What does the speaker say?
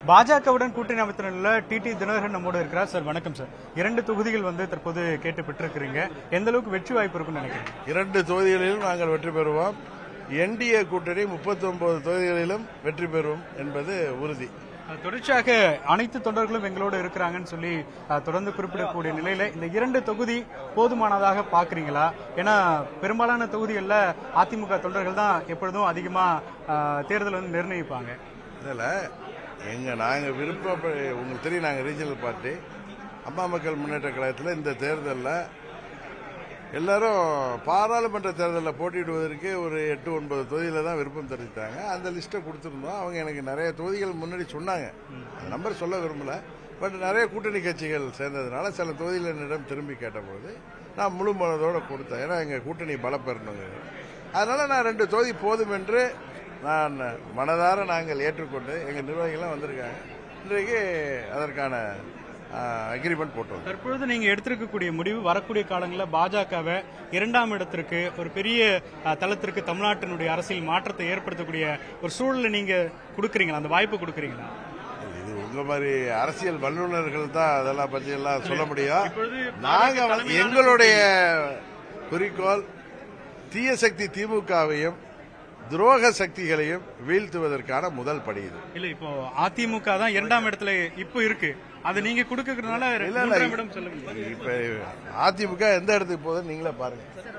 பாஜகவுடன் கூட்டணி அமைத்தினுள்ள டிடி தினகரன் நம்மோடு இருக்கிறார் சார் வணக்கம் சார் இரண்டு தொகுதிகள் வந்து தற்போது கேட்டு பெற்றிருக்கிறீங்க எந்த அளவுக்கு வெற்றி வாய்ப்பு இருக்கும்னு நினைக்கிறீங்க இரண்டு தொகுதிகளிலும் நாங்கள் வெற்றி பெறுவோம் என்டிஏ கூட்டணி 39 தொகுதிகளிலும் வெற்றி பெறும் என்பது உறுதி அஹ், தொடர்ச்சியாக அனைத்து தொண்டர்களும் எங்களோடு இருக்கிறாங்கன்னு சொல்லி அஹ், தொடர்ந்து குறிப்பிடக்கூடிய நிலையில இந்த இரண்டு தொகுதி போதுமானதாக பாக்குறீங்களா ஏன்னா பெரும்பாலான தொகுதிகளில் அதிமுக தொண்டர்கள் தான் எப்பொழுதும் அதிகமா அஹ், தேர்தல் வந்து நிர்ணயிப்பாங்க இதில் எங்க நாங்கள் விருப்பம் உங்களுக்கு தெரியும் நாங்கள் ரீஜனல் பார்ட்டி அம்மா மக்கள் முன்னேற்ற கழகத்தில் இந்த தேர்தலில் எல்லாரும் பாராளுமன்ற தேர்தலில் போட்டியிடுவதற்கு ஒரு எட்டு ஒன்பது தொகுதியில் தான் விருப்பம் தெரிவித்தாங்க அந்த லிஸ்ட்டை கொடுத்துருந்தோம் அவங்க எனக்கு நிறைய தொகுதிகள் முன்னாடி சொன்னாங்க அந்த நம்பர் சொல்ல விரும்பல பட் நிறைய கூட்டணி கட்சிகள் சேர்ந்ததுனால சில தொகுதியில் என்னிடம் திரும்பி கேட்டபோது நான் முழு மனதோடு கொடுத்தேன் ஏன்னா எங்கள் கூட்டணி பலப்பெறணுங்க அதனால நான் ரெண்டு தொகுதி போதும் என்று நான் மனதார நாங்கள் ஏற்றுக்கொண்டு எங்கள் நிர்வாகிகள்லாம் வந்திருக்காங்க இன்றைக்கு அதற்கான அக்ரிமெண்ட் போட்டோம் தற்பொழுது நீங்க எடுத்திருக்கக்கூடிய முடிவு வரக்கூடிய காலங்களில் பாஜகவை இரண்டாம் இடத்திற்கு ஒரு பெரிய அஹ், தளத்திற்கு தமிழ்நாட்டினுடைய அரசியல் மாற்றத்தை ஏற்படுத்தக்கூடிய ஒரு சூழலை நீங்க கொடுக்குறீங்களா அந்த வாய்ப்பு கொடுக்குறீங்களா இது உங்க மாதிரி அரசியல் வல்லுநர்கள் தான் அதெல்லாம் பத்தி எல்லாம் சொல்ல முடியும் இப்பொழுது நாங்க வந்து எங்களுடைய குறிக்கோள் தீய சக்தி திமுகவையும் துரோக சக்திகளையும் வீழ்த்துவதற்கான முதல் படி இது இல்ல இப்போ அதிமுக தான் இரண்டாம் இடத்துல இப்போ இருக்கு அதை நீங்க கொடுக்கறதுனால இல்ல, இல்ல. மூன்றாம் இடம் சொல்ல முடியும் இப்ப அதிமுக எந்த இடத்துக்கு போகுதுன்னு நீங்களே பாருங்க